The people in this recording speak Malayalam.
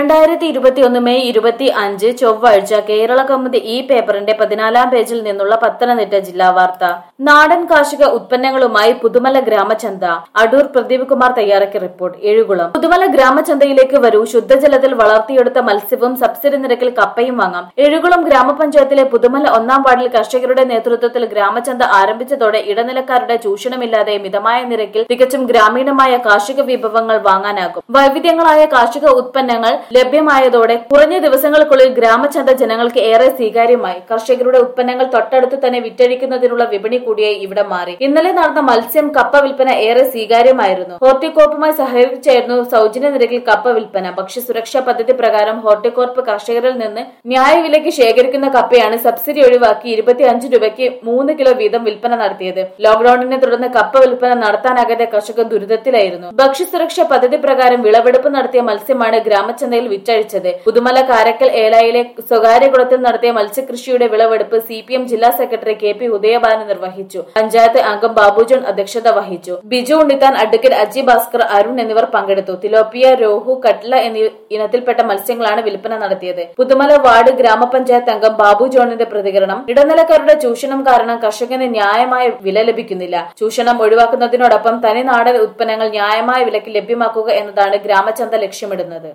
രണ്ടായിരത്തി ഇരുപത്തിയൊന്ന് മെയ് ഇരുപത്തി അഞ്ച് ചൊവ്വാഴ്ച കേരള കൗമുദി ഈ പേപ്പറിന്റെ പതിനാലാം പേജിൽ നിന്നുള്ള പത്തനംതിട്ട ജില്ലാ വാർത്ത നാടൻ കാർഷിക ഉത്പന്നങ്ങളുമായി പുതുമല ഗ്രാമചന്ത അടൂർ പ്രദീപ് കുമാർ തയ്യാറാക്കിയ റിപ്പോർട്ട് എഴുകുളം പുതുമല ഗ്രാമചന്തയിലേക്ക് വരൂ ശുദ്ധജലത്തിൽ വളർത്തിയെടുത്ത മത്സ്യവും സബ്സിഡി നിരക്കിൽ കപ്പയും വാങ്ങാം എഴുകുളം ഗ്രാമപഞ്ചായത്തിലെ പുതുമല ഒന്നാം വാർഡിൽ കർഷകരുടെ നേതൃത്വത്തിൽ ഗ്രാമചന്ത ആരംഭിച്ചതോടെ ഇടനിലക്കാരുടെ ചൂഷണമില്ലാതെ മിതമായ നിരക്കിൽ തികച്ചും ഗ്രാമീണമായ കാർഷിക വിഭവങ്ങൾ വാങ്ങാനാകും വൈവിധ്യങ്ങളായ കാർഷിക ഉത്പന്നങ്ങൾ ലഭ്യമായതോടെ കുറഞ്ഞ ദിവസങ്ങൾക്കുള്ളിൽ ഗ്രാമചന്ത ജനങ്ങൾക്ക് ഏറെ സ്വീകാര്യമായി കർഷകരുടെ ഉത്പന്നങ്ങൾ തൊട്ടടുത്ത് തന്നെ വിറ്റഴിക്കുന്നതിനുള്ള വിപണി കൂടിയായി ഇവിടെ മാറി ഇന്നലെ നടന്ന മത്സ്യം കപ്പ വിൽപ്പന ഏറെ സ്വീകാര്യമായിരുന്നു ഹോർട്ടികോർപ്പുമായി സഹകരിച്ചായിരുന്നു സൗജന്യ നിരക്കിൽ കപ്പ വിൽപ്പന ഭക്ഷ്യസുരക്ഷാ പദ്ധതി പ്രകാരം ഹോർട്ടികോർപ്പ് കർഷകരിൽ നിന്ന് ന്യായവിലയ്ക്ക് ശേഖരിക്കുന്ന കപ്പയാണ് സബ്സിഡി ഒഴിവാക്കി ഇരുപത്തിയഞ്ച് രൂപയ്ക്ക് മൂന്ന് കിലോ വീതം വിൽപ്പന നടത്തിയത് ലോക്ഡൌണിനെ തുടർന്ന് കപ്പ വിൽപ്പന നടത്താനാകാതെ കർഷകർ ദുരിതത്തിലായിരുന്നു ഭക്ഷ്യസുരക്ഷാ പദ്ധതി പ്രകാരം വിളവെടുപ്പ് നടത്തിയ മത്സ്യമാണ് ഗ്രാമചന്തയിൽ വിറ്റഴിച്ചത് പുതുമല കാരക്കൽ ഏലായിലെ സ്വകാര്യ കുളത്തിൽ നടത്തിയ മത്സ്യകൃഷിയുടെ വിളവെടുപ്പ് സി പി എം ജില്ലാ സെക്രട്ടറി കെ പി ഉദയബാലൻ നിർവഹിച്ചു പഞ്ചായത്ത് അംഗം ബാബുജോൺ അധ്യക്ഷത വഹിച്ചു ബിജു ഉണ്ണിത്താൻ അഡ്വക്കേറ്റ് അജി ഭാസ്കർ അരുൺ എന്നിവർ പങ്കെടുത്തു തിലോപ്പിയ രോഹു കട്ല എന്നീ ഇനത്തിൽപ്പെട്ട മത്സ്യങ്ങളാണ് വിൽപ്പന നടത്തിയത് പുതുമല വാർഡ് ഗ്രാമപഞ്ചായത്ത് അംഗം ബാബു ജോണിന്റെ പ്രതികരണം ഇടനിലക്കാരുടെ ചൂഷണം കാരണം കർഷകന് ന്യായമായ വില ലഭിക്കുന്നില്ല ചൂഷണം ഒഴിവാക്കുന്നതിനോടൊപ്പം തനിനാടൻ ഉത്പന്നങ്ങൾ ന്യായമായ വിലയ്ക്ക് ലഭ്യമാക്കുക എന്നതാണ് ഗ്രാമചന്ത ലക്ഷ്യമിടുന്നത്